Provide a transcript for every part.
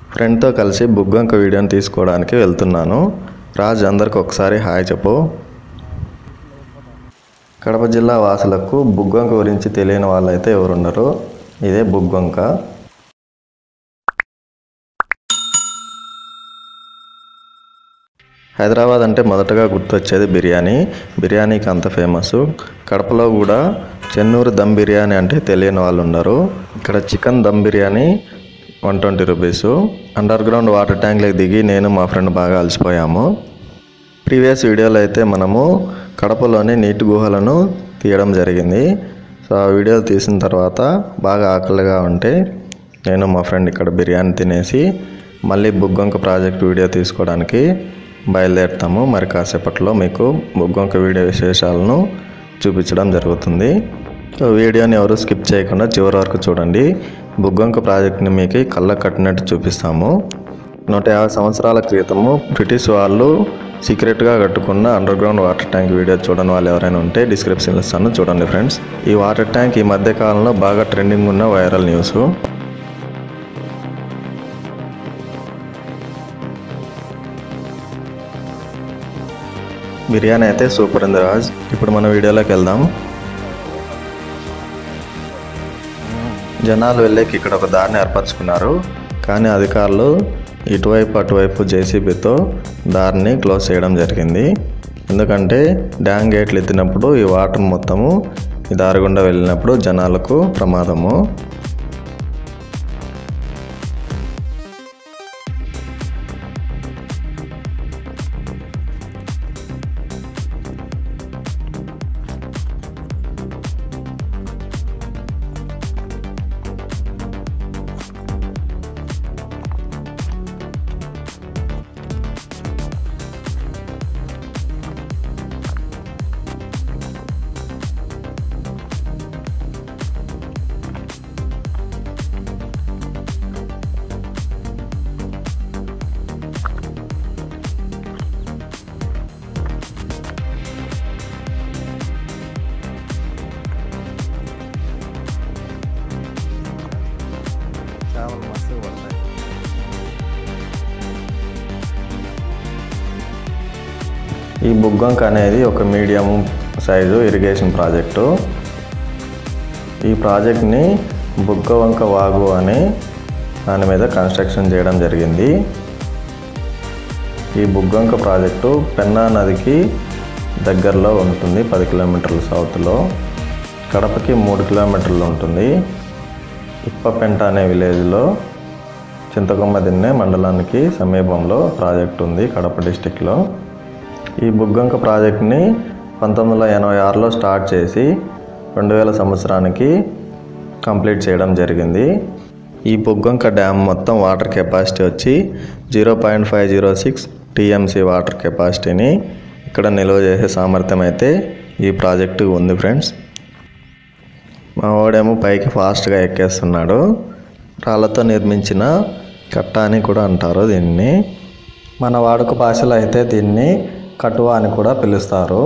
ఫ్రెండ్తో కలిసి బుగ్గంక వీడియోని తీసుకోవడానికి వెళ్తున్నాను రాజ్ అందరికి ఒకసారి హాయ్ చెప్పు కడప జిల్లా వాసులకు బుగ్గంక గురించి తెలియని వాళ్ళైతే ఎవరున్నారు ఇదే బుగ్గంక హైదరాబాద్ అంటే మొదటగా గుర్తొచ్చేది బిర్యానీ బిర్యానీకి అంత ఫేమస్ కడపలో కూడా చెన్నూరు దమ్ బిర్యానీ అంటే తెలియని వాళ్ళు ఉన్నారు ఇక్కడ chicken dum biryani one twenty rupees underground water ట్యాంక్లోకి దిగి నేను మా ఫ్రెండ్ బాగా అలసిపోయాము ప్రీవియస్ వీడియోలో అయితే మనము కడపలోని నీటి గుహలను తీయడం జరిగింది సో ఆ వీడియో తీసిన తర్వాత బాగా ఆకలిగా ఉంటే నేను మా ఫ్రెండ్ ఇక్కడ బిర్యానీ తినేసి మళ్ళీ బుగ్గొంక ప్రాజెక్ట్ వీడియో తీసుకోవడానికి బయలుదేరుతాము మరి కాసేపట్లో మీకు బుగ్గొంక వీడియో విశేషాలను చూపించడం జరుగుతుంది సో వీడియోని ఎవరు స్కిప్ చేయకుండా చివరి వరకు చూడండి బుగ్గొంక ప్రాజెక్ట్ని మీకు కళ్ళ కట్టినట్టు చూపిస్తాము నూట యాభై సంవత్సరాల క్రితము బ్రిటిష్ వాళ్ళు సీక్రెట్గా కట్టుకున్న underground water tank video చూడని వాళ్ళు ఎవరైనా ఉంటే డిస్క్రిప్షన్లో ఇస్తాను చూడండి ఫ్రెండ్స్ ఈ వాటర్ ట్యాంక్ ఈ మధ్య కాలంలో బాగా ట్రెండింగ్ ఉన్న వైరల్ న్యూస్ బిర్యానీ అయితే సూపర్ ఉంది రాజ్ ఇప్పుడు మన వీడియోలోకి వెళ్దాం జనాలు వెళ్ళేకి ఇక్కడ ఒక దారిని ఏర్పరచుకున్నారు కానీ అధికారులు ఇటువైపు అటువైపు జేసీబీతో దారిని క్లోజ్ చేయడం జరిగింది ఎందుకంటే డ్యామ్ గేట్లు ఎత్తినప్పుడు ఈ వాటర్ మొత్తము ఈ దారి గుండా వెళ్ళినప్పుడు జనాలకు ప్రమాదము ఈ బుగ్గంక్ అనేది ఒక మీడియం సైజు ఇరిగేషన్ ప్రాజెక్టు ఈ ప్రాజెక్ట్ని బుగ్గవంక వాగు అని దాని మీద కన్స్ట్రక్షన్ చేయడం జరిగింది ఈ బుగ్గంక ప్రాజెక్టు పెన్నా నదికి దగ్గరలో ఉంటుంది పది కిలోమీటర్ల సౌత్లో కడపకి మూడు కిలోమీటర్లు ఉంటుంది ఇప్పపెంట అనే విలేజ్లో చింతకొమ్మ దిన్నె మండలానికి సమీపంలో ప్రాజెక్ట్ ఉంది కడప డిస్టిక్లో ఈ బుగ్గంక ప్రాజెక్ట్ని పంతొమ్మిది వందల ఎనభై ఆరులో స్టార్ట్ చేసి రెండు వేల సంవత్సరానికి కంప్లీట్ చేయడం జరిగింది ఈ బుగ్గంక డ్యామ్ మొత్తం వాటర్ కెపాసిటీ వచ్చి zero point five zero six TMC water కెపాసిటీని ఇక్కడ నిల్వ చేసే సామర్థ్యం అయితే ఈ ప్రాజెక్టు ఉంది ఫ్రెండ్స్ మా వాడేమో పైకి ఫాస్ట్గా ఎక్కేస్తున్నాడు రాళ్ళతో నిర్మించిన కట్ట అని కూడా అంటారు దీన్ని మన వాడుక భాషలో అయితే దీన్ని కటువ అని కూడా పిలుస్తారు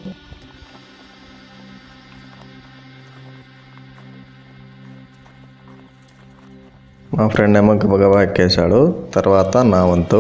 మా ఫ్రెండ్ ఏమో గబగబా ఎక్కేశాడు తర్వాత నా వంతు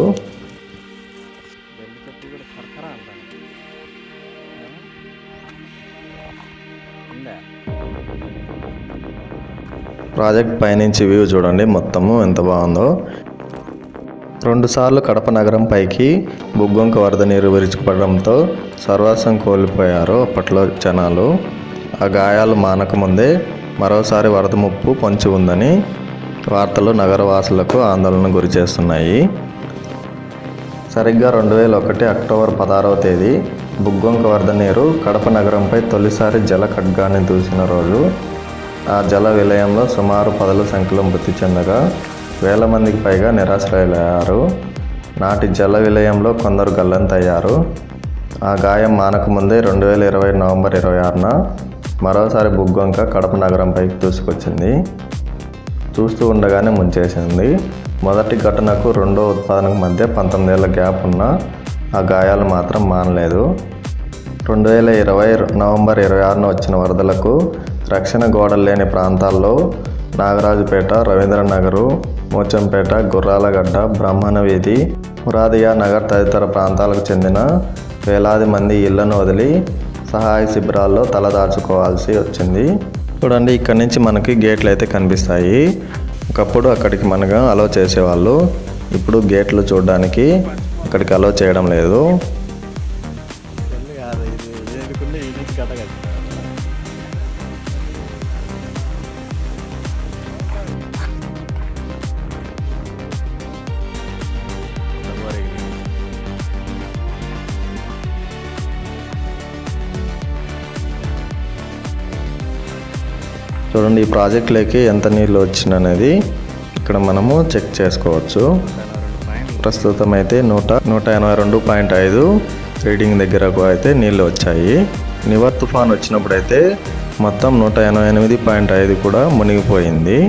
ప్రాజెక్ట్ పైనుంచి వ్యూ చూడండి మొత్తము ఎంత బాగుందో రెండుసార్లు కడప నగరం పైకి బుగ్గొంక వరద నీరు విరుచుకుపడడంతో సర్వస్వం కోల్పోయారు అప్పట్లో జనాలు ఆ గాయాలు మానకముందే మరోసారి వరద ముప్పు పొంచి ఉందని వార్తలు నగరవాసులకు ఆందోళన గురి చేస్తున్నాయి సరిగ్గా రెండు వేల ఒకటి అక్టోబర్ పదహారవ తేదీ బుగ్గొంక వరద నీరు కడప నగరంపై తొలిసారి జల ఖడ్గాన్ని దూసిన రోజు ఆ జల విలయంలో సుమారు పదుల సంఖ్యలో మృతి చెందగా వేల మందికి పైగా నిరాశ్రయులయ్యారు నాటి జల విలయంలో కొందరు గల్లంతయ్యారు ఆ గాయం మానకముందే రెండు వేల ఇరవై నవంబర్ ఇరవై ఆరున మరోసారి బుగ్గొంక కడప నగరంపైకి దూసుకొచ్చింది చూస్తూ ఉండగానే ముంచేసింది మొదటి ఘటనకు రెండో ఉత్పాదనకు మధ్య పంతొమ్మిదేళ్ల గ్యాప్ ఉన్న ఆ గాయాలు మాత్రం మానలేదు రెండు వేల ఇరవై నవంబర్ ఇరవై ఆరున వచ్చిన వరదలకు రక్షణ గోడలు లేని ప్రాంతాల్లో నాగరాజుపేట రవీంద్ర నగరు మోచంపేట గుర్రాలగడ్డ బ్రాహ్మణ వీధి మురాదియా నగర్ తదితర ప్రాంతాలకు చెందిన వేలాది మంది ఇళ్లను వదిలి సహాయ శిబిరాల్లో తలదాచుకోవాల్సి వచ్చింది చూడండి ఇక్కడ నుంచి మనకి గేట్లు అయితే కనిపిస్తాయి ఒకప్పుడు అక్కడికి మనగా అలో చేసేవాళ్ళు ఇప్పుడు గేట్లు చూడడానికి అక్కడికి అలో చేయడం లేదు పెళ్ళి కాదు ఇది దేనికుంటే ఈ నుంచి కట్ట కట్టినారు చూడండి ఈ ప్రాజెక్ట్లోకి ఎంత నీళ్ళు వచ్చిందనేది ఇక్కడ మనము చెక్ చేసుకోవచ్చు ప్రస్తుతం అయితే నూట నూట ఎనభై రెండు పాయింట్ ఐదు రీడింగ్ దగ్గరకు అయితే నీళ్ళు వచ్చాయి నివర్ తుఫాన్ వచ్చినప్పుడు అయితే మొత్తం నూట ఎనభై ఎనిమిది పాయింట్ ఐదు కూడా మునిగిపోయింది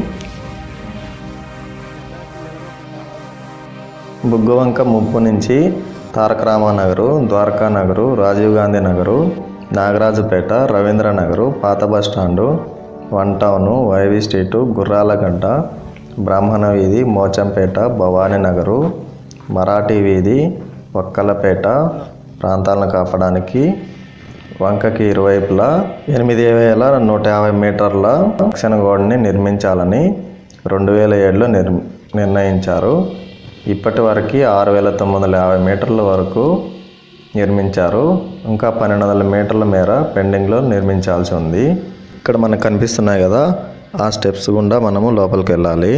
బుగ్గవంక ముప్పు నుంచి తారక రామానగరు ద్వారకా నగరు రాజీవ్ గాంధీ నగరు నాగరాజుపేట రవీంద్ర నగరు పాత bus stand one town Y V street Gurralagadda బ్రాహ్మణ వీధి మోచంపేట భవానీ నగరు మరాఠీ వీధి వక్కలపేట ప్రాంతాలను కాపడానికి వంకకి ఇరువైపులా ఎనిమిది వేల నూట యాభై మీటర్ల రక్షణ గోడని నిర్మించాలని రెండు వేల ఏడులో నిర్ నిర్ణయించారు ఇప్పటి వరకు ఆరు వేల తొమ్మిది వందల యాభై మీటర్ల వరకు నిర్మించారు ఇంకా పన్నెండు వందల మీటర్ల మేర పెండింగ్లో నిర్మించాల్సి ఉంది ఇక్కడ మనకు కనిపిస్తున్నాయి కదా ఆ స్టెప్స్ గుండా మనము లోపలికి వెళ్ళాలి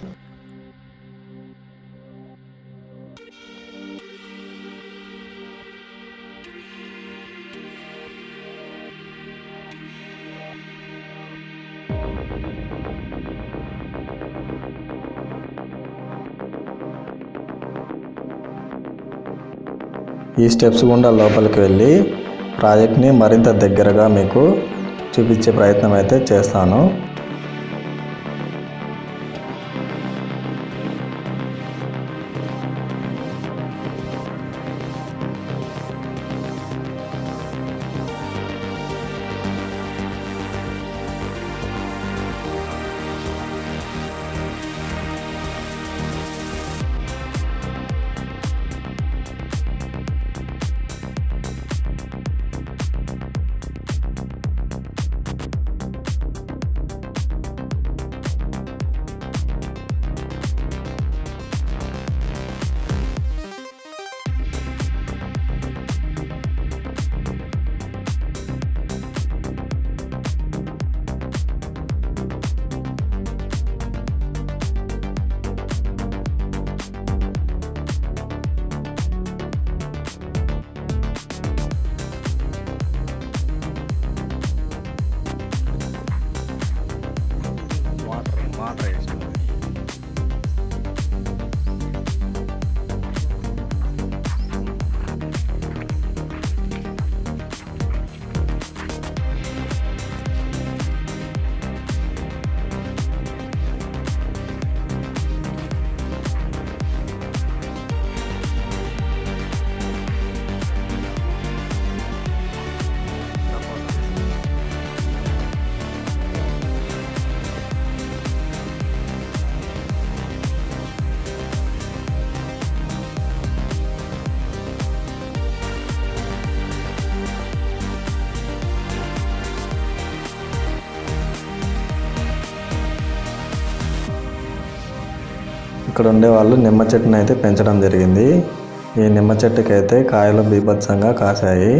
ఈ స్టెప్స్ గుండా లోపలికి వెళ్ళి ప్రాజెక్ట్ని మరింత దగ్గరగా మీకు చూపించే ప్రయత్నం అయితే చేస్తాను వాటర్ వాటర్ వేసిన ఇక్కడ ఉండే వాళ్ళు నిమ్మ చెట్టుని అయితే పెంచడం జరిగింది ఈ నిమ్మ చెట్టుకి అయితే కాయలు బీభత్సంగా కాశాయి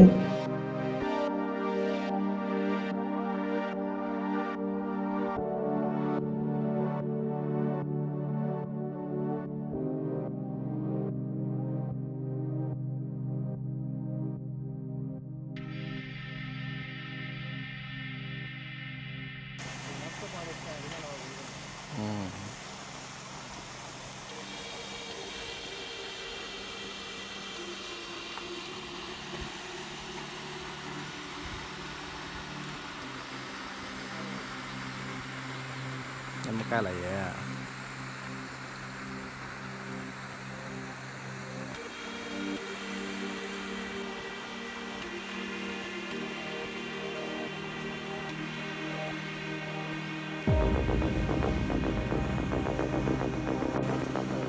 నిమ్మకాయలు అయ్యా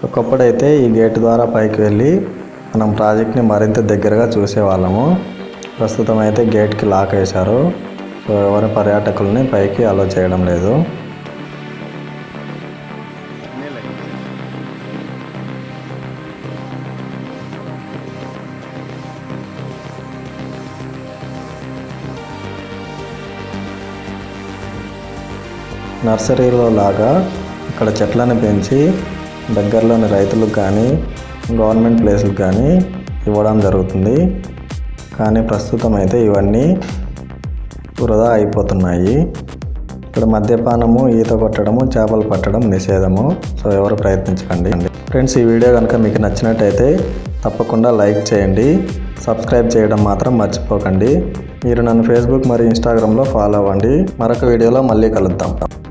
ఒకప్పుడైతే ఈ గేట్ ద్వారా పైకి వెళ్ళి మనం ప్రాజెక్ట్ని మరింత దగ్గరగా చూసేవాళ్ళము ప్రస్తుతం అయితే గేట్కి లాక్ వేశారు సో ఎవరి పర్యాటకుల్ని పైకి అలో చేయడం లేదు నర్సరీలో లాగా ఇక్కడ చెట్లను పెంచి దగ్గరలోని రైతులకు కానీ గవర్నమెంట్ ప్లేసులకు కానీ ఇవ్వడం జరుగుతుంది కానీ ప్రస్తుతం అయితే ఇవన్నీ వృధా అయిపోతున్నాయి ఇక్కడ మద్యపానము ఈత కొట్టడము చేపలు పట్టడం నిషేధము సో ఎవరు ప్రయత్నించకండి ఫ్రెండ్స్ ఈ వీడియో కనుక మీకు నచ్చినట్టయితే తప్పకుండా లైక్ చేయండి సబ్స్క్రైబ్ చేయడం మాత్రం మర్చిపోకండి మీరు నన్ను ఫేస్బుక్ మరియు ఇన్స్టాగ్రామ్లో ఫాలో అవ్వండి మరొక వీడియోలో మళ్ళీ కలుద్దాం